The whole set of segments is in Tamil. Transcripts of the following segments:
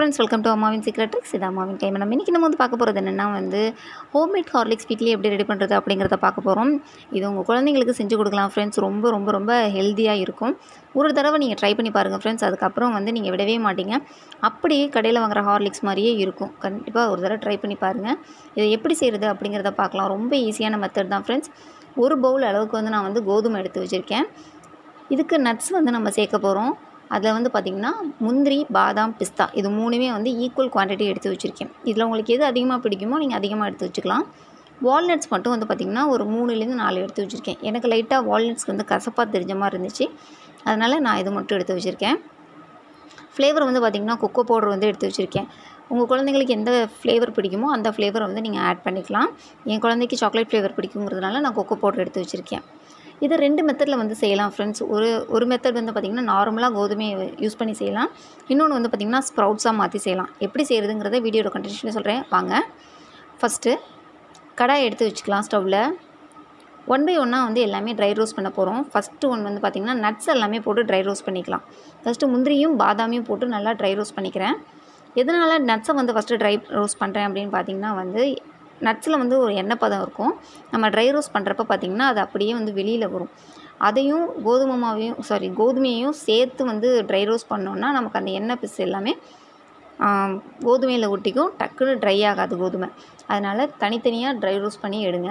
ஃப்ரெண்ட்ஸ் வெல்கம் டு அம்மாவின் சீக்ரெட் ட்ரிக்ஸ் இது அம்மாவின் கைமணம் இன்றைக்கி நம்ம வந்து பார்க்க போகிறது என்னென்னா வந்து ஹோம்மேட் ஹார்லிக்ஸ் வீட்லேயே எப்படி ரெடி பண்ணுறது அப்படிங்கிறத பார்க்க போகிறோம் இது உங்கள் குழந்தைங்களுக்கு செஞ்சு கொடுக்கலாம் ஃப்ரெண்ட்ஸ் ரொம்ப ரொம்ப ரொம்ப ஹெல்த்தியாக இருக்கும் ஒரு தடவை நீங்கள் ட்ரை பண்ணி பாருங்கள் ஃப்ரெண்ட்ஸ் அதுக்கப்புறம் வந்து நீங்கள் விடவே மாட்டீங்க அப்படியே கடையில் வாங்குற ஹார்லிக்ஸ் மாதிரியே இருக்கும் கண்டிப்பாக ஒரு தடவை ட்ரை பண்ணி பாருங்கள் இதை எப்படி செய்கிறது அப்படிங்கிறத பார்க்கலாம் ரொம்ப ஈஸியான மெத்தட் தான் ஃப்ரெண்ட்ஸ் ஒரு பவுல் அளவுக்கு வந்து நான் வந்து கோதுமை எடுத்து வச்சுருக்கேன் இதுக்கு நட்ஸ் வந்து நம்ம சேர்க்க போகிறோம் அதில் வந்து பார்த்திங்கன்னா முந்திரி பாதாம் பிஸ்தா இது மூணுமே வந்து ஈக்குவல் குவான்டிட்டி எடுத்து வச்சுருக்கேன் இதில் உங்களுக்கு எது அதிகமாக பிடிக்குமோ நீங்கள் அதிகமாக எடுத்து வச்சுக்கலாம் வால்நட்ஸ் மட்டும் வந்து பார்த்திங்கன்னா ஒரு மூணுலேருந்து நாலு எடுத்து வச்சுருக்கேன் எனக்கு லைட்டாக வால்நட்ஸ் வந்து கசப்பாக தெரிஞ்ச மாதிரி இருந்துச்சு அதனால் நான் இது மட்டும் எடுத்து வச்சுருக்கேன் ஃப்ளேவர் வந்து பார்த்திங்கன்னா கொக்கோ பவுடர் வந்து எடுத்து வச்சுருக்கேன் உங்கள் குழந்தைங்களுக்கு எந்த ஃப்ளேவர் பிடிக்குமோ அந்த ஃப்ளேவரை வந்து நீங்கள் ஆட் பண்ணிக்கலாம் என் குழந்தைக்கு சாக்லேட் ஃப்ளேவர் பிடிக்குங்கிறதுனால நான் கொக்கோ பவுடர் எடுத்து வச்சுருக்கேன் இது ரெண்டு மெத்தடில் வந்து செய்யலாம் ஃப்ரெண்ட்ஸ் ஒரு ஒரு மெத்தட் வந்து பார்த்திங்கன்னா நார்மலாக கோதுமையை யூஸ் பண்ணி செய்யலாம் இன்னொன்று வந்து பார்த்திங்கன்னா ஸ்ப்ரவுட்ஸாக மாற்றி செய்யலாம் எப்படி செய்கிறதுங்கிறத வீடியோட கண்டிஷனில் சொல்கிறேன் வாங்க ஃபஸ்ட்டு கடாய் எடுத்து வச்சுக்கலாம் ஸ்டவ்வில் ஒன் பை ஒன்னாக வந்து எல்லாமே ட்ரை ரோஸ்ட் பண்ண போகிறோம் ஃபஸ்ட்டு ஒன் வந்து பார்த்திங்கன்னா நட்ஸ் எல்லாமே போட்டு ட்ரை ரோஸ்ட் பண்ணிக்கலாம் ஃபஸ்ட்டு முந்திரியும் பாதாமையும் போட்டு நல்லா ட்ரை ரோஸ்ட் பண்ணிக்கிறேன் எதனால் நட்ஸை வந்து ஃபஸ்ட்டு ட்ரை ரோஸ்ட் பண்ணுறேன் அப்படின்னு பார்த்திங்கன்னா வந்து நட்ஸில் வந்து ஒரு எண்ணெய் பதம் இருக்கும் நம்ம ட்ரை ரோஸ்ட் பண்ணுறப்ப பார்த்திங்கன்னா அது அப்படியே வந்து வெளியில் வரும் அதையும் கோதுமை மாவையும் சாரி கோதுமையையும் சேர்த்து வந்து ட்ரை ரோஸ்ட் பண்ணோன்னா நமக்கு அந்த எண்ணெய் பிசு எல்லாமே கோதுமையில் ஒட்டிக்கும் டக்குன்னு ட்ரை ஆகாது கோதுமை அதனால் தனித்தனியாக ட்ரை ரோஸ்ட் பண்ணி எடுங்க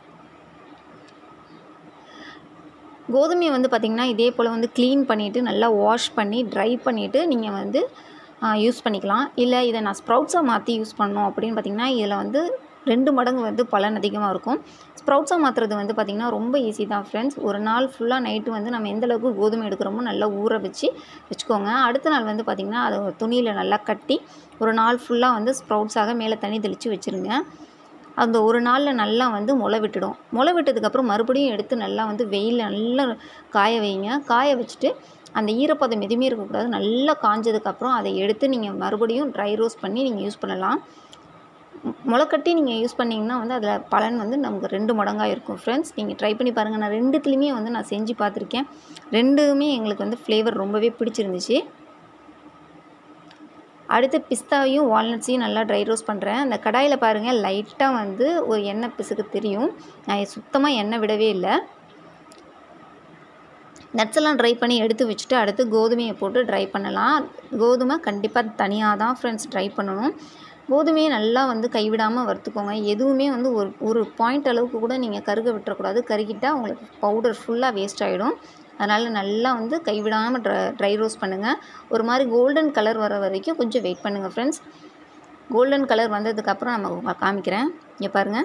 கோதுமையை வந்து பார்த்திங்கன்னா இதே போல் வந்து க்ளீன் பண்ணிவிட்டு நல்லா வாஷ் பண்ணி ட்ரை பண்ணிவிட்டு நீங்கள் வந்து யூஸ் பண்ணிக்கலாம் இல்லை இதை நான் ஸ்ப்ரவுட்ஸாக மாற்றி யூஸ் பண்ணோம் அப்படின்னு பார்த்திங்கன்னா இதில் வந்து ரெண்டு மடங்கு வந்து பலன் அதிகமாக இருக்கும் ஸ்ப்ரவுட்ஸாக மாற்றுறது வந்து பார்த்திங்கன்னா ரொம்ப ஈஸி தான் ஃப்ரெண்ட்ஸ் ஒரு நாள் ஃபுல்லாக நைட்டு வந்து நம்ம எந்த அளவுக்கு கோதுமை எடுக்கிறோமோ நல்லா ஊற வச்சு வச்சுக்கோங்க அடுத்த நாள் வந்து பார்த்திங்கன்னா அதை துணியில் நல்லா கட்டி ஒரு நாள் ஃபுல்லாக வந்து ஸ்ப்ரவுட்ஸாக மேலே தண்ணி தெளித்து வச்சுருங்க அந்த ஒரு நாளில் நல்லா வந்து முளை விட்டுடும் முளை விட்டதுக்கப்புறம் மறுபடியும் எடுத்து நல்லா வந்து வெயிலில் நல்லா காய வைங்க காய வச்சுட்டு அந்த ஈரப்பதம் எதுவுமே இருக்கக்கூடாது நல்லா காஞ்சதுக்கப்புறம் அதை எடுத்து நீங்கள் மறுபடியும் ட்ரை ரோஸ்ட் பண்ணி நீங்கள் யூஸ் பண்ணலாம் முளைக்கட்டி நீங்கள் யூஸ் பண்ணிங்கன்னா வந்து அதில் பலன் வந்து நமக்கு ரெண்டு மடங்காக இருக்கும் ஃப்ரெண்ட்ஸ் நீங்கள் ட்ரை பண்ணி பாருங்கள் நான் ரெண்டுத்துலேயுமே வந்து நான் செஞ்சு பார்த்துருக்கேன் ரெண்டுமே எங்களுக்கு வந்து ஃப்ளேவர் ரொம்பவே பிடிச்சிருந்துச்சு அடுத்து பிஸ்தாவையும் வால்நட்ஸையும் நல்லா ட்ரை ரோஸ்ட் பண்ணுறேன் அந்த கடாயில் பாருங்கள் லைட்டாக வந்து ஒரு எண்ணெய் பிசுக்கு தெரியும் நான் சுத்தமாக எண்ணெய் விடவே இல்லை நட்ஸ் எல்லாம் ட்ரை பண்ணி எடுத்து வச்சுட்டு அடுத்து கோதுமையை போட்டு ட்ரை பண்ணலாம் கோதுமை கண்டிப்பாக தனியாக தான் ஃப்ரெண்ட்ஸ் ட்ரை பண்ணணும் கோதுமையை நல்லா வந்து கைவிடாமல் வறுத்துக்கோங்க எதுவுமே வந்து ஒரு ஒரு பாயிண்ட் அளவுக்கு கூட நீங்கள் கருக விட்டுறக்கூடாது கருகிட்டால் உங்களுக்கு பவுடர் ஃபுல்லாக வேஸ்ட் ஆகிடும் அதனால் நல்லா வந்து கைவிடாமல் ட்ரை ட்ரை ரோஸ்ட் பண்ணுங்கள் ஒரு மாதிரி கோல்டன் கலர் வர வரைக்கும் கொஞ்சம் வெயிட் பண்ணுங்கள் ஃப்ரெண்ட்ஸ் கோல்டன் கலர் வந்ததுக்கப்புறம் நம்ம காமிக்கிறேன் இங்கே பாருங்கள்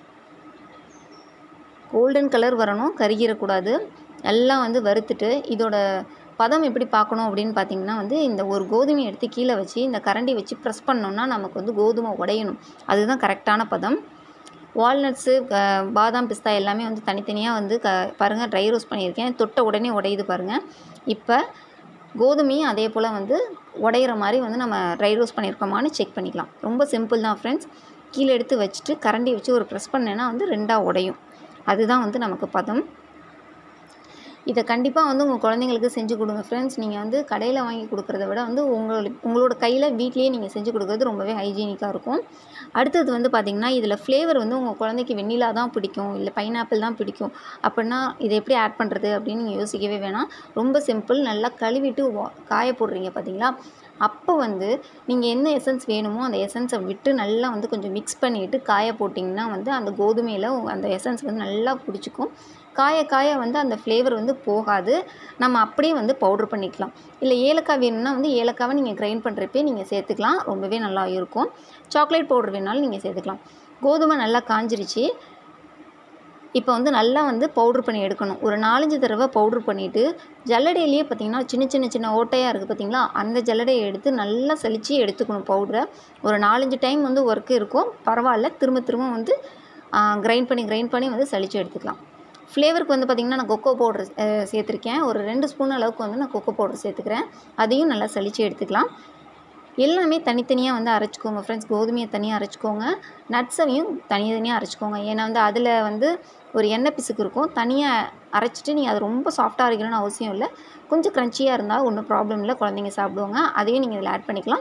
கோல்டன் கலர் வரணும் கருகிடக்கூடாது எல்லாம் வந்து வறுத்துட்டு இதோட பதம் எப்படி பார்க்கணும் அப்படின்னு பார்த்தீங்கன்னா வந்து இந்த ஒரு கோதுமை எடுத்து கீழே வச்சு இந்த கரண்டி வச்சு ப்ரெஸ் பண்ணோன்னா நமக்கு வந்து கோதுமை உடையணும் அதுதான் கரெக்டான பதம் வால்நட்ஸு பாதாம் பிஸ்தா எல்லாமே வந்து தனித்தனியாக வந்து க பாருங்கள் ட்ரை ரோஸ்ட் பண்ணியிருக்கேன் தொட்ட உடனே உடையுது பாருங்கள் இப்போ கோதுமையும் அதே போல் வந்து உடையிற மாதிரி வந்து நம்ம ட்ரை ரோஸ்ட் பண்ணியிருக்கோமான்னு செக் பண்ணிக்கலாம் ரொம்ப சிம்பிள் தான் ஃப்ரெண்ட்ஸ் கீழே எடுத்து வச்சுட்டு கரண்டி வச்சு ஒரு ப்ரெஸ் பண்ணேன்னா வந்து ரெண்டாக உடையும் அதுதான் வந்து நமக்கு பதம் இதை கண்டிப்பாக வந்து உங்கள் குழந்தைங்களுக்கு செஞ்சு கொடுங்க ஃப்ரெண்ட்ஸ் நீங்கள் வந்து கடையில் வாங்கி கொடுக்குறத விட வந்து உங்களோட உங்களோட கையில் வீட்லேயே நீங்கள் செஞ்சு கொடுக்குறது ரொம்பவே ஹைஜீனிக்காக இருக்கும் அடுத்தது வந்து பார்த்திங்கன்னா இதில் ஃப்ளேவர் வந்து உங்கள் குழந்தைக்கு வெண்ணிலா தான் பிடிக்கும் இல்லை பைனாப்பிள் தான் பிடிக்கும் அப்படின்னா இதை எப்படி ஆட் பண்ணுறது அப்படின்னு நீங்கள் யோசிக்கவே வேணாம் ரொம்ப சிம்பிள் நல்லா கழுவிட்டு காய போடுறீங்க பார்த்தீங்களா அப்போ வந்து நீங்கள் என்ன எசன்ஸ் வேணுமோ அந்த எசன்ஸை விட்டு நல்லா வந்து கொஞ்சம் மிக்ஸ் பண்ணிவிட்டு காய போட்டிங்கன்னா வந்து அந்த கோதுமையில் அந்த எசன்ஸ் வந்து நல்லா பிடிச்சிக்கும் காய காய வந்து அந்த ஃப்ளேவர் வந்து போகாது நம்ம அப்படியே வந்து பவுட்ரு பண்ணிக்கலாம் இல்லை ஏலக்காய் வேணும்னா வந்து ஏலக்காவை நீங்கள் கிரைண்ட் பண்ணுறப்பே நீங்கள் சேர்த்துக்கலாம் ரொம்பவே நல்லா இருக்கும் சாக்லேட் பவுடர் வேணாலும் நீங்கள் சேர்த்துக்கலாம் கோதுமை நல்லா காஞ்சிருச்சு இப்போ வந்து நல்லா வந்து பவுட்ரு பண்ணி எடுக்கணும் ஒரு நாலஞ்சு தடவை பவுட்ரு பண்ணிவிட்டு ஜல்லடையிலேயே பார்த்திங்கன்னா சின்ன சின்ன சின்ன ஓட்டையாக இருக்குது பார்த்திங்களா அந்த ஜல்லடையை எடுத்து நல்லா சலித்து எடுத்துக்கணும் பவுட்ரை ஒரு நாலஞ்சு டைம் வந்து ஒர்க்கு இருக்கும் பரவாயில்ல திரும்ப திரும்ப வந்து கிரைண்ட் பண்ணி கிரைண்ட் பண்ணி வந்து சலித்து எடுத்துக்கலாம் ஃப்ளேவருக்கு வந்து பார்த்திங்கன்னா நான் கொக்கோ பவுட்ரு சேர்த்துருக்கேன் ஒரு ரெண்டு ஸ்பூன் அளவுக்கு வந்து நான் கொக்கோ பவுட்ரு சேர்த்துக்கிறேன் அதையும் நல்லா சலித்து எடுத்துக்கலாம் எல்லாமே தனித்தனியாக வந்து அரைச்சிக்கோங்க ஃப்ரெண்ட்ஸ் கோதுமையை தனியாக அரைச்சிக்கோங்க நட்ஸையும் தனித்தனியாக அரைச்சிக்கோங்க ஏன்னா வந்து அதில் வந்து ஒரு எண்ணெய் பிசுக்கு இருக்கும் தனியாக அரைச்சிட்டு நீங்கள் அது ரொம்ப சாஃப்டாக அரைக்கணும்னு அவசியம் இல்லை கொஞ்சம் க்ரன்ச்சியாக இருந்தால் ஒன்றும் ப்ராப்ளம் இல்லை குழந்தைங்க சாப்பிடுவாங்க அதையும் நீங்கள் இதில் ஆட் பண்ணிக்கலாம்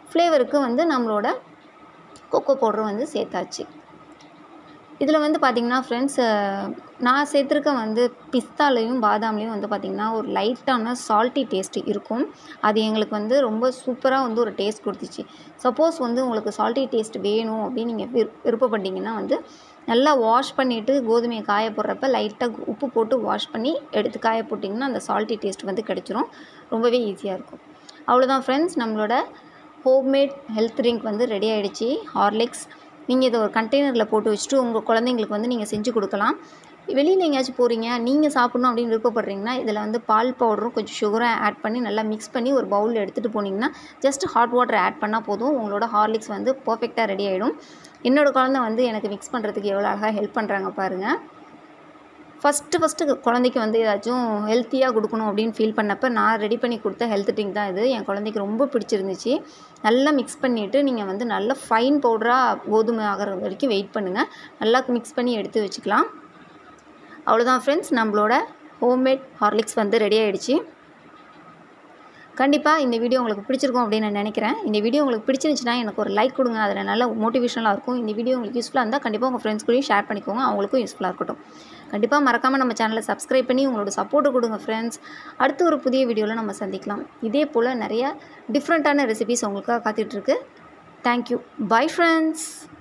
ஃப்ளேவருக்கு வந்து நம்மளோட கொக்கோ பவுடர் வந்து சேர்த்தாச்சு இதில் வந்து பார்த்திங்கன்னா ஃப்ரெண்ட்ஸ் நான் சேர்த்துருக்க வந்து பிஸ்தாலையும் பாதாம்லேயும் வந்து பார்த்திங்கன்னா ஒரு லைட்டான சால்ட்டி டேஸ்ட் இருக்கும் அது எங்களுக்கு வந்து ரொம்ப சூப்பராக வந்து ஒரு டேஸ்ட் கொடுத்துச்சு சப்போஸ் வந்து உங்களுக்கு சால்ட்டி டேஸ்ட் வேணும் அப்படின்னு நீங்கள் விரு விருப்பப்பட்டீங்கன்னா வந்து நல்லா வாஷ் பண்ணிவிட்டு கோதுமையை காய போடுறப்ப லைட்டாக உப்பு போட்டு வாஷ் பண்ணி எடுத்து காய போட்டிங்கன்னா அந்த சால்ட்டி டேஸ்ட் வந்து கிடச்சிரும் ரொம்பவே ஈஸியாக இருக்கும் அவ்வளோதான் ஃப்ரெண்ட்ஸ் நம்மளோட ஹோம்மேட் ஹெல்த் ட்ரிங்க் வந்து ரெடி ஆகிடுச்சு ஹார்லிக்ஸ் நீங்கள் இதை ஒரு கண்டெய்னரில் போட்டு வச்சுட்டு உங்கள் குழந்தைங்களுக்கு வந்து நீங்கள் செஞ்சு கொடுக்கலாம் வெளியில் எங்கேயாச்சும் போகிறீங்க நீங்கள் சாப்பிட்ணும் அப்படின்னு விருப்பப்படுறீங்கன்னா இதில் வந்து பால் பவுடரும் கொஞ்சம் சுகரும் ஆட் பண்ணி நல்லா மிக்ஸ் பண்ணி ஒரு பவுலில் எடுத்துகிட்டு போனீங்கன்னா ஜஸ்ட் ஹாட் வாட்டர் ஆட் பண்ணால் போதும் உங்களோட ஹார்லிக்ஸ் வந்து பர்ஃபெக்டாக ரெடி ஆகிடும் என்னோடய குழந்தை வந்து எனக்கு மிக்ஸ் பண்ணுறதுக்கு எவ்வளோ அழகாக ஹெல்ப் பண்ணுறாங்க பாருங்கள் ஃபஸ்ட்டு ஃபஸ்ட்டு குழந்தைக்கு வந்து ஏதாச்சும் ஹெல்த்தியாக கொடுக்கணும் அப்படின்னு ஃபீல் பண்ணப்போ நான் ரெடி பண்ணி கொடுத்த ஹெல்த் ட்ரிங்க் தான் இது என் குழந்தைக்கு ரொம்ப பிடிச்சிருந்துச்சு நல்லா மிக்ஸ் பண்ணிவிட்டு நீங்கள் வந்து நல்ல ஃபைன் பவுடராக கோதுமை ஆகிற வரைக்கும் வெயிட் பண்ணுங்கள் நல்லா மிக்ஸ் பண்ணி எடுத்து வச்சுக்கலாம் அவ்வளோதான் ஃப்ரெண்ட்ஸ் நம்மளோட ஹோம்மேட் ஹார்லிக்ஸ் வந்து ரெடி ஆகிடுச்சு கண்டிப்பாக இந்த வீடியோ உங்களுக்கு பிடிச்சிருக்கும் அப்படின்னு நான் நினைக்கிறேன் இந்த வீடியோ உங்களுக்கு பிடிச்சிருந்துச்சுன்னா எனக்கு ஒரு லைக் கொடுங்க அதில் நல்ல மோட்டிவேஷனாக இருக்கும் இந்த வீடியோ உங்களுக்கு யூஸ்ஃபுல்லாக இருந்தால் கண்டிப்பாக உங்கள் ஃப்ரெண்ட்ஸ் கூடயும் ஷேர் பண்ணிக்கோங்க அவங்களுக்கும் யூஸ்ஃபுல்லாக இருக்கட்டும் கண்டிப்பாக மறக்காமல் நம்ம சேனலை சப்ஸ்கிரைப் பண்ணி உங்களோட சப்போர்ட்டு கொடுங்க ஃப்ரெண்ட்ஸ் அடுத்து ஒரு புதிய வீடியோவில் நம்ம சந்திக்கலாம் இதே போல் நிறைய டிஃப்ரெண்ட்டான ரெசிபிஸ் உங்களுக்காக காத்துட்ருக்கு தேங்க்யூ பை ஃப்ரெண்ட்ஸ்